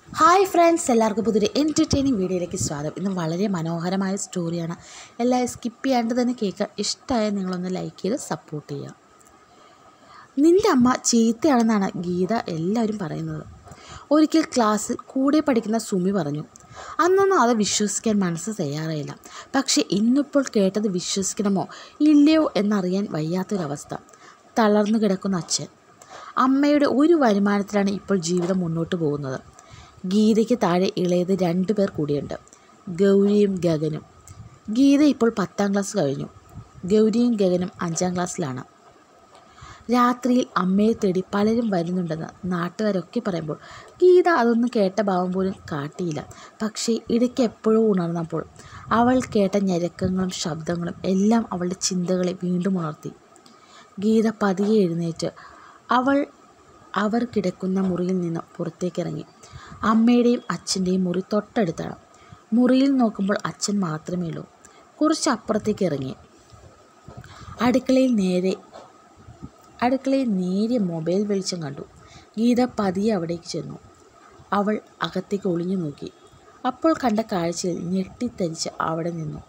hi friends എല്ലാവർക്കും പുതിയൊരു entertaining വീഡിയോയിലേക്ക് സ്വാഗതം ഇന്ന് വളരെ മനോഹരമായ സ്റ്റോറിയാണ് എല്ലാവരും സ്കിപ്പ് ചെയ്യാണ്ട് തന്നെ കേൾക്കാൻ ഇഷ്ടമായ നിങ്ങളൊന്ന് ലൈക്ക് ചെയ്ത് സപ്പോർട്ട് ചെയ്യുക നിൻ്റെ അമ്മ ചീത്തയാണെന്നാണ് ഗീത എല്ലാവരും പറയുന്നത് ഒരിക്കൽ ക്ലാസ്സിൽ കൂടെ പഠിക്കുന്ന സുമി പറഞ്ഞു അന്നൊന്നും അത് വിശ്വസിക്കാൻ മനസ്സ് തയ്യാറായില്ല പക്ഷേ ഇന്നിപ്പോൾ കേട്ടത് വിശ്വസിക്കണമോ ഇല്ലയോ എന്നറിയാൻ വയ്യാത്തൊരവസ്ഥ തളർന്നു കിടക്കുന്ന അച്ഛൻ അമ്മയുടെ ഒരു വരുമാനത്തിലാണ് ഇപ്പോൾ ജീവിതം മുന്നോട്ട് പോകുന്നത് ഗീതയ്ക്ക് താഴെ ഇളയത് രണ്ടു പേർ കൂടിയുണ്ട് ഗൗരിയും ഗഗനും ഗീത ഇപ്പോൾ പത്താം ക്ലാസ് കഴിഞ്ഞു ഗൗരിയും ഗഗനും അഞ്ചാം ക്ലാസ്സിലാണ് രാത്രിയിൽ അമ്മയെ തേടി പലരും വരുന്നുണ്ടെന്ന് നാട്ടുകാരൊക്കെ പറയുമ്പോൾ ഗീത അതൊന്നും കേട്ട ഭാവം പോലും കാട്ടിയില്ല പക്ഷേ ഇടയ്ക്ക് എപ്പോഴോ ഉണർന്നപ്പോൾ അവൾ കേട്ട ഞരക്കങ്ങളും ശബ്ദങ്ങളും എല്ലാം അവളുടെ ചിന്തകളെ വീണ്ടും ഉണർത്തി ഗീത പതിയെ എഴുന്നേറ്റ് അവൾ അവർ കിടക്കുന്ന മുറിയിൽ നിന്ന് പുറത്തേക്കിറങ്ങി അമ്മയുടെയും അച്ഛൻ്റെയും മുറി തൊട്ടടുത്താണ് മുറിയിൽ നോക്കുമ്പോൾ അച്ഛൻ മാത്രമേ ഉള്ളൂ കുറച്ച് അപ്പുറത്തേക്ക് ഇറങ്ങി അടുക്കളയിൽ നേരെ അടുക്കളയിൽ നേരിയ മൊബൈൽ വെളിച്ചം കണ്ടു ഗീത പതിയെ അവിടേക്ക് ചെന്നു അവൾ അകത്തേക്ക് ഒളിഞ്ഞു നോക്കി അപ്പോൾ കണ്ട കാഴ്ചയിൽ ഞെട്ടിത്തരിച്ച് അവിടെ നിന്നു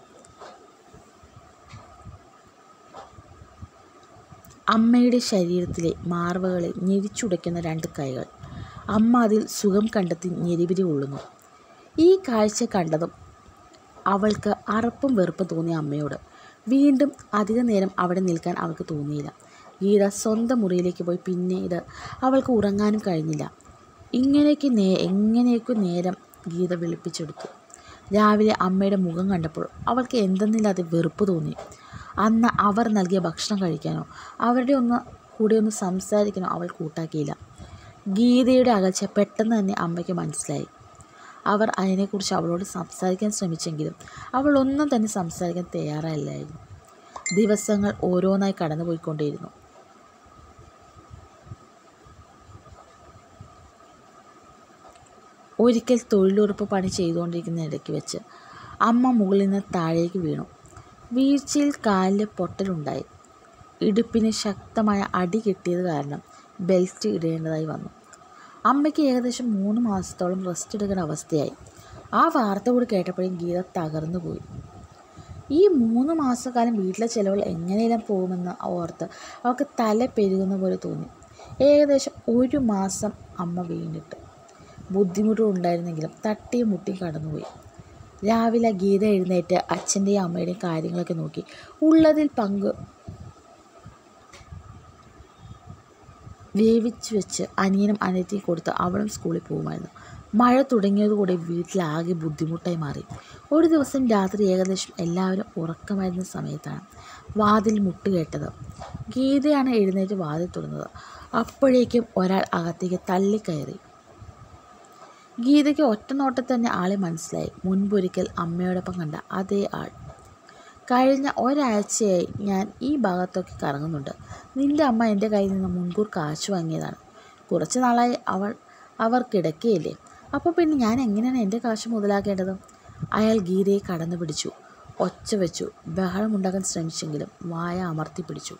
അമ്മയുടെ ശരീരത്തിലെ മാർവകളെ ഞെരിച്ചുടയ്ക്കുന്ന രണ്ട് കൈകൾ അമ്മ അതിൽ സുഖം കണ്ടെത്തി ഞെരിവിരി കൊള്ളുന്നു ഈ കാഴ്ച കണ്ടതും അവൾക്ക് അറപ്പും വെറുപ്പും തോന്നിയ അമ്മയോട് വീണ്ടും അധിക നേരം അവിടെ നിൽക്കാൻ അവൾക്ക് തോന്നിയില്ല ഗീത സ്വന്തം മുറിയിലേക്ക് പോയി പിന്നീട് അവൾക്ക് ഉറങ്ങാനും കഴിഞ്ഞില്ല ഇങ്ങനെയൊക്കെ നേ എങ്ങനെയൊക്കെ നേരം ഗീത വിളിപ്പിച്ചെടുത്തു രാവിലെ അമ്മയുടെ മുഖം കണ്ടപ്പോൾ അവൾക്ക് എന്തെന്നില്ലാതെ വെറുപ്പ് തോന്നി അന്ന് അവർ നൽകിയ ഭക്ഷണം കഴിക്കാനോ അവരുടെ ഒന്ന് കൂടെ ഒന്ന് സംസാരിക്കാനോ അവൾ കൂട്ടാക്കിയില്ല ഗീതയുടെ അകൽച്ച പെട്ടെന്ന് തന്നെ അമ്മയ്ക്ക് മനസ്സിലായി അവർ അതിനെക്കുറിച്ച് അവളോട് സംസാരിക്കാൻ ശ്രമിച്ചെങ്കിലും അവൾ ഒന്നും തന്നെ സംസാരിക്കാൻ തയ്യാറല്ലായിരുന്നു ദിവസങ്ങൾ ഓരോന്നായി കടന്നുപോയിക്കൊണ്ടേയിരുന്നു ഒരിക്കൽ തൊഴിലുറപ്പ് പണി ചെയ്തുകൊണ്ടിരിക്കുന്ന ഇടയ്ക്ക് വെച്ച് അമ്മ മുകളിൽ നിന്ന് താഴേക്ക് വീണു വീഴ്ചയിൽ കാലിൽ പൊട്ടലുണ്ടായി ഇടുപ്പിന് ശക്തമായ അടി കിട്ടിയത് കാരണം ബെൽറ്റ് ഇടേണ്ടതായി വന്നു അമ്മയ്ക്ക് ഏകദേശം മൂന്ന് മാസത്തോളം റെസ്റ്റ് എടുക്കേണ്ട അവസ്ഥയായി ആ വാർത്ത കൂടി കേട്ടപ്പോഴും ഗീത തകർന്നു പോയി ഈ മൂന്ന് മാസക്കാലം വീട്ടിലെ ചിലവുകൾ എങ്ങനെയെല്ലാം പോകുമെന്ന് ഓർത്ത് അവൾക്ക് തല പെരുകുന്ന പോലെ തോന്നി ഏകദേശം ഒരു മാസം അമ്മ വീണിട്ട് ബുദ്ധിമുട്ടുണ്ടായിരുന്നെങ്കിലും തട്ടിയും മുട്ടിയും കടന്നുപോയി രാവിലെ ഗീത എഴുന്നേറ്റ് അച്ഛൻ്റെയും അമ്മയുടെയും കാര്യങ്ങളൊക്കെ നോക്കി ഉള്ളതിൽ പങ്ക് വേവിച്ച് വെച്ച് അനിയനും അനിയത്തിയും കൊടുത്ത് അവളും സ്കൂളിൽ പോകുമായിരുന്നു മഴ തുടങ്ങിയതുകൂടി വീട്ടിലാകെ ബുദ്ധിമുട്ടായി മാറി ഒരു ദിവസം രാത്രി ഏകദേശം എല്ലാവരും ഉറക്കമായിരുന്ന സമയത്താണ് വാതിൽ മുട്ടുകേട്ടത് ഗീതയാണ് എഴുന്നേറ്റ് വാതിൽ തുറന്നത് അപ്പോഴേക്കും ഒരാൾ അകത്തേക്ക് തള്ളിക്കയറി ഗീതയ്ക്ക് ഒറ്റ നോട്ടത്തിൽ തന്നെ ആളെ മനസ്സിലായി മുൻപൊരിക്കൽ അമ്മയോടൊപ്പം കണ്ട അതേ ആൾ കഴിഞ്ഞ ഒരാഴ്ചയായി ഞാൻ ഈ ഭാഗത്തൊക്കെ കറങ്ങുന്നുണ്ട് നിൻ്റെ അമ്മ എൻ്റെ കയ്യിൽ നിന്ന് മുൻകൂർ കാശ് വാങ്ങിയതാണ് കുറച്ച് നാളായി അവൾ അവർ കിടക്കുകയില്ലേ അപ്പോൾ പിന്നെ ഞാൻ എങ്ങനെയാണ് എൻ്റെ കാശ് മുതലാക്കേണ്ടത് അയാൾ ഗീതയെ കടന്നു പിടിച്ചു ഒച്ച വെച്ചു ബഹളമുണ്ടാക്കാൻ ശ്രമിച്ചെങ്കിലും വായ അമർത്തി പിടിച്ചു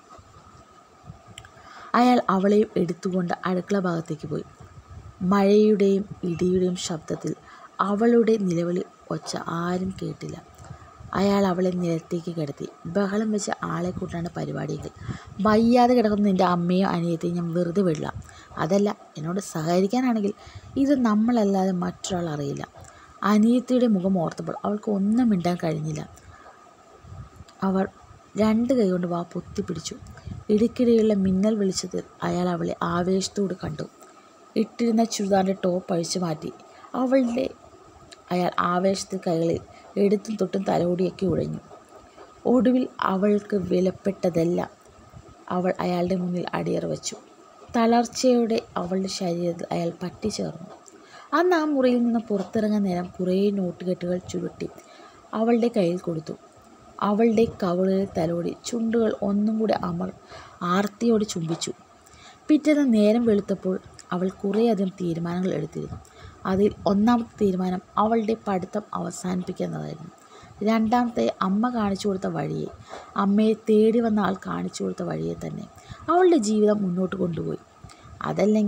അയാൾ അവളെയും എടുത്തുകൊണ്ട് അടുക്കള ഭാഗത്തേക്ക് പോയി മഴയുടെയും ഇടിയുടെയും ശബ്ദത്തിൽ അവളുടെ നിലവിളി ഒച്ച ആരും കേട്ടില്ല അയാൾ അവളെ നിലത്തേക്ക് കിടത്തി ബഹളം വെച്ച് ആളെ കൂട്ടാണ് പരിപാടികൾ വയ്യാതെ കിടക്കുന്ന നിൻ്റെ അമ്മയോ അനിയത്തെയും ഞാൻ വെറുതെ വിടില്ല അതല്ല എന്നോട് സഹകരിക്കാനാണെങ്കിൽ ഇത് നമ്മളല്ലാതെ മറ്റൊരാൾ അറിയില്ല അനിയത്തിയുടെ മുഖം ഓർത്തപ്പോൾ അവൾക്ക് ഒന്നും മിണ്ടാൻ കഴിഞ്ഞില്ല അവൾ രണ്ട് കൈകൊണ്ട് വാ പൊത്തിപ്പിടിച്ചു ഇടയ്ക്കിടെയുള്ള മിന്നൽ വെളിച്ചത്തിൽ അയാൾ അവളെ ആവേശത്തോട് കണ്ടു ഇട്ടിരുന്ന ചുരിദാറിൻ്റെ ടോപ്പ് അഴിച്ചു മാറ്റി അവളുടെ അയാൾ ആവേശത്തിൽ കൈകളിൽ എടുത്തും തൊട്ടും തലോടിയൊക്കെ ഉഴഞ്ഞു ഒടുവിൽ അവൾക്ക് വിലപ്പെട്ടതെല്ലാം അവൾ അയാളുടെ മുന്നിൽ അടിയറ വച്ചു തളർച്ചയോടെ അവളുടെ ശരീരത്തിൽ അയാൾ പറ്റിച്ചേർന്നു അന്ന് ആ മുറിയിൽ നിന്ന് പുറത്തിറങ്ങാൻ നേരം കുറേ നോട്ടുകെട്ടുകൾ ചുരുട്ടി അവളുടെ കയ്യിൽ കൊടുത്തു അവളുടെ കവളുകളിൽ തലോടി ചുണ്ടുകൾ ഒന്നും കൂടി അമർ ആർത്തിയോടെ ചുംബിച്ചു പിറ്റേന്ന് നേരം വെളുത്തപ്പോൾ അവൾ കുറേയധികം തീരുമാനങ്ങൾ എടുത്തിരുന്നു അതിൽ ഒന്നാമത്തെ തീരുമാനം അവളുടെ പഠിത്തം അവസാനിപ്പിക്കുന്നതായിരുന്നു രണ്ടാമത്തെ അമ്മ കാണിച്ചു കൊടുത്ത വഴിയെ അമ്മയെ തേടി വന്ന ആൾ കാണിച്ചു കൊടുത്ത വഴിയെ തന്നെ അവളുടെ ജീവിതം മുന്നോട്ട് കൊണ്ടുപോയി അതല്ലെങ്കിൽ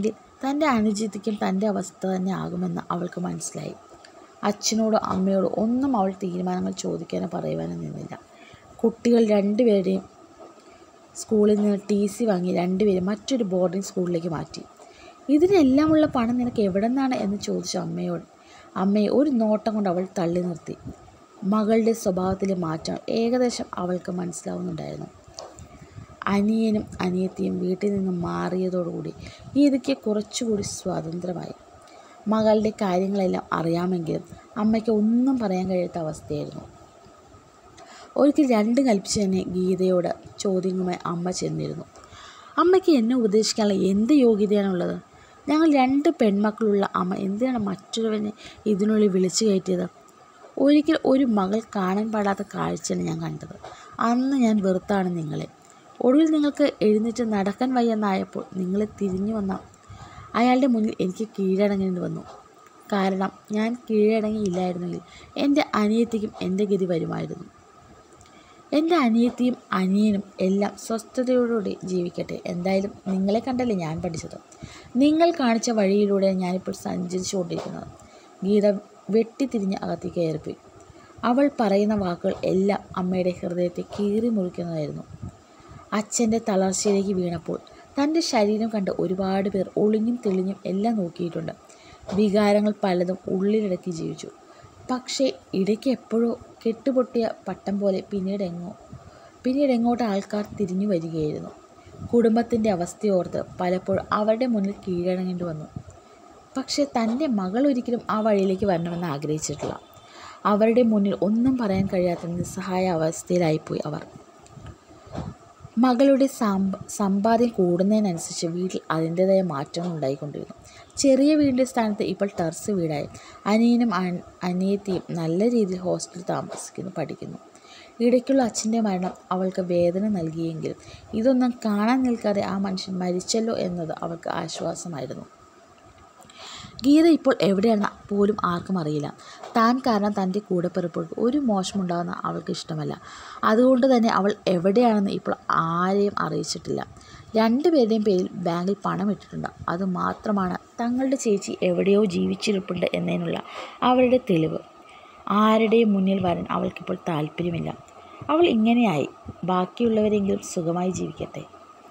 തൻ്റെ അനുജിത്തിക്കും തൻ്റെ അവസ്ഥ തന്നെ ആകുമെന്ന് അവൾക്ക് മനസ്സിലായി അച്ഛനോടോ അമ്മയോടോ ഒന്നും അവൾ തീരുമാനങ്ങൾ ചോദിക്കാനോ പറയുവാനോ നിന്നില്ല കുട്ടികൾ രണ്ടുപേരെയും സ്കൂളിൽ നിന്ന് ടി സി വാങ്ങി രണ്ടുപേരും മറ്റൊരു ബോർഡിംഗ് സ്കൂളിലേക്ക് മാറ്റി ഇതിനെല്ലാമുള്ള പണം നിനക്ക് എവിടെ നിന്നാണ് എന്ന് ചോദിച്ചു അമ്മയോട് അമ്മയെ ഒരു നോട്ടം കൊണ്ട് അവൾ തള്ളി നിർത്തി മകളുടെ സ്വഭാവത്തിലെ മാറ്റം ഏകദേശം അവൾക്ക് മനസ്സിലാവുന്നുണ്ടായിരുന്നു അനിയനും അനിയത്തിയും വീട്ടിൽ നിന്ന് മാറിയതോടുകൂടി ഗീതയ്ക്ക് കുറച്ചുകൂടി സ്വാതന്ത്ര്യമായി മകളുടെ കാര്യങ്ങളെല്ലാം അറിയാമെങ്കിലും അമ്മയ്ക്ക് ഒന്നും പറയാൻ കഴിയാത്ത അവസ്ഥയായിരുന്നു ഒരിക്കൽ രണ്ടും കൽപ്പിച്ച് തന്നെ ഗീതയോട് ചോദ്യങ്ങളുമായി അമ്മ ചെന്നിരുന്നു അമ്മയ്ക്ക് എന്നെ ഉപദേശിക്കാനുള്ള എന്ത് യോഗ്യതയാണുള്ളത് ഞങ്ങൾ രണ്ട് പെൺമക്കളുള്ള അമ്മ എന്തിനാണ് മറ്റൊരുവനെ ഇതിനുള്ളിൽ വിളിച്ചു കയറ്റിയത് ഒരിക്കൽ ഒരു മകൾ കാണാൻ പാടാത്ത കാഴ്ചയാണ് ഞാൻ കണ്ടത് അന്ന് ഞാൻ വെറുത്താണ് നിങ്ങളെ ഒടുവിൽ നിങ്ങൾക്ക് എഴുന്നേറ്റ് നടക്കാൻ വയ്യെന്നായപ്പോൾ നിങ്ങളെ തിരിഞ്ഞു വന്ന അയാളുടെ മുന്നിൽ എനിക്ക് കീഴടങ്ങേണ്ടി വന്നു കാരണം ഞാൻ കീഴടങ്ങിയില്ലായിരുന്നെങ്കിൽ എൻ്റെ അനിയത്തിക്കും എൻ്റെ ഗതി വരുമായിരുന്നു എൻ്റെ അനിയത്തിയും അനിയനും എല്ലാം സ്വസ്ഥതയോടുകൂടി ജീവിക്കട്ടെ എന്തായാലും നിങ്ങളെ കണ്ടല്ലേ ഞാൻ പഠിച്ചത് നിങ്ങൾ കാണിച്ച വഴിയിലൂടെ ഞാനിപ്പോൾ സഞ്ചരിച്ചുകൊണ്ടിരിക്കുന്നത് ഗീത വെട്ടിത്തിരിഞ്ഞ് അകത്തേക്ക് കയറിപ്പോയി അവൾ പറയുന്ന വാക്കുകൾ എല്ലാം അമ്മയുടെ ഹൃദയത്തെ കീറി മുറിക്കുന്നതായിരുന്നു അച്ഛൻ്റെ തളർച്ചയിലേക്ക് വീണപ്പോൾ തൻ്റെ ശരീരം കണ്ട് ഒരുപാട് പേർ ഒളിഞ്ഞും തെളിഞ്ഞും എല്ലാം നോക്കിയിട്ടുണ്ട് വികാരങ്ങൾ പലതും ഉള്ളിലടക്കി ജീവിച്ചു പക്ഷേ ഇടയ്ക്ക് എപ്പോഴോ കെട്ടുപൊട്ടിയ പട്ടം പോലെ പിന്നീട് എങ്ങോ പിന്നീട് എങ്ങോട്ട് ആൾക്കാർ തിരിഞ്ഞു വരികയായിരുന്നു കുടുംബത്തിൻ്റെ അവസ്ഥയോർത്ത് പലപ്പോഴും അവരുടെ മുന്നിൽ കീഴടങ്ങേണ്ടി വന്നു പക്ഷേ തൻ്റെ മകൾ ഒരിക്കലും ആ വഴിയിലേക്ക് വരണമെന്ന് ആഗ്രഹിച്ചിട്ടില്ല അവരുടെ മുന്നിൽ ഒന്നും പറയാൻ കഴിയാത്ത നിസ്സഹായ അവസ്ഥയിലായിപ്പോയി അവർ മകളുടെ സമ്പ സമ്പാദ്യം കൂടുന്നതിനനുസരിച്ച് വീട്ടിൽ അതിൻ്റേതായ മാറ്റങ്ങൾ ഉണ്ടായിക്കൊണ്ടിരുന്നു ചെറിയ വീടിൻ്റെ സ്ഥാനത്ത് ഇപ്പോൾ ടെറസ് വീടായി അനിയനും അൻ- അനിയത്തിയും നല്ല രീതിയിൽ ഹോസ്റ്റലിൽ താമസിക്കുന്നു പഠിക്കുന്നു ഇടയ്ക്കുള്ള അച്ഛൻ്റെ മരണം അവൾക്ക് വേദന നൽകിയെങ്കിലും ഇതൊന്നും കാണാൻ നിൽക്കാതെ ആ മനുഷ്യൻ മരിച്ചല്ലോ എന്നത് അവൾക്ക് ആശ്വാസമായിരുന്നു ഗീത ഇപ്പോൾ എവിടെയാണെന്ന് പോലും ആർക്കും അറിയില്ല താൻ കാരണം തൻ്റെ കൂടെപ്പിറപ്പുകൾക്ക് ഒരു മോശമുണ്ടാകുന്ന അവൾക്ക് ഇഷ്ടമല്ല അതുകൊണ്ട് തന്നെ അവൾ എവിടെയാണെന്ന് ഇപ്പോൾ ആരെയും അറിയിച്ചിട്ടില്ല രണ്ടുപേരുടെയും പേരിൽ ബാങ്കിൽ പണം ഇട്ടിട്ടുണ്ട് അതുമാത്രമാണ് തങ്ങളുടെ ചേച്ചി എവിടെയോ ജീവിച്ചിരിപ്പുണ്ട് എന്നതിനുള്ള അവരുടെ തെളിവ് ആരുടെയും മുന്നിൽ വരാൻ അവൾക്കിപ്പോൾ താല്പര്യമില്ല അവൾ ഇങ്ങനെയായി ബാക്കിയുള്ളവരെങ്കിലും സുഖമായി ജീവിക്കട്ടെ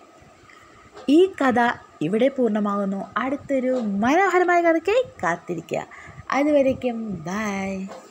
ഈ കഥ ഇവിടെ പൂർണ്ണമാകുന്നു അടുത്തൊരു മനോഹരമായ കഥയ്ക്കായി കാത്തിരിക്കുക അതുവരയ്ക്കും ബൈ